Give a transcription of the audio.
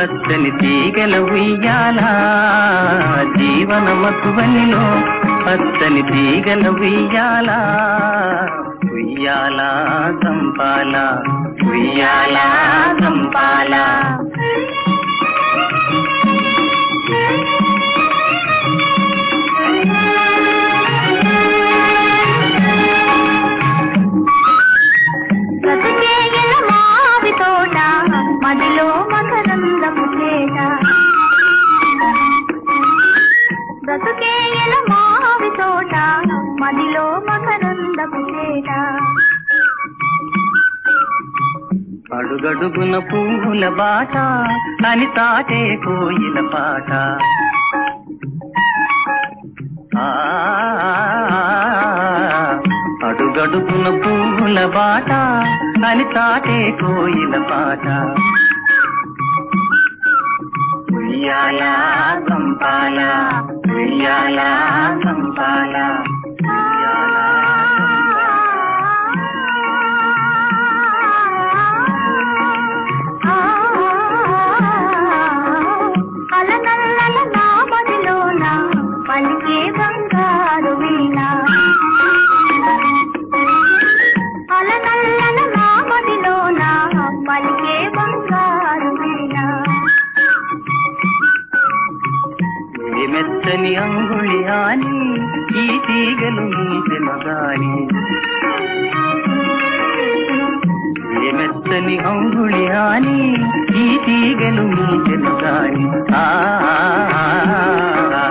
పచ్చని తీగల ఉయ్యాల జీవన మధువనిలో పచ్చని తీగల ఉయ్యాల ఉయ్యాల సంపాల ఉయ్యాల సంపాల బ్రతుకేయల మావి తోట మదిలో మకరందపు చేట బ్రతుకేయల మావి తోట మదిలో మకరందపు చేట అడుగడుగున పువ్వుల బాట అని తాటే కోయిల పాట ఆ, అడుగడుగున పువ్వుల బాట అని తాటే కోయిల పాట ఉయ్యాల సంపాల ఉయ్యాల సంపాల ఉయ్యాల అలనల్లల నా మదిలోన పలికే బంగారు వీణ అలనల్లల నా మదిలోన పలికే బంగారు వీణ ఈ మెత్తని అంగుళి ఆని ఈ తీగలు మీసిన గాని ఈ మెత్తని అంగుళి ఆని ఈ తీగలు మీసిన గాని ఆ, ఆ, ఆ, ఆ.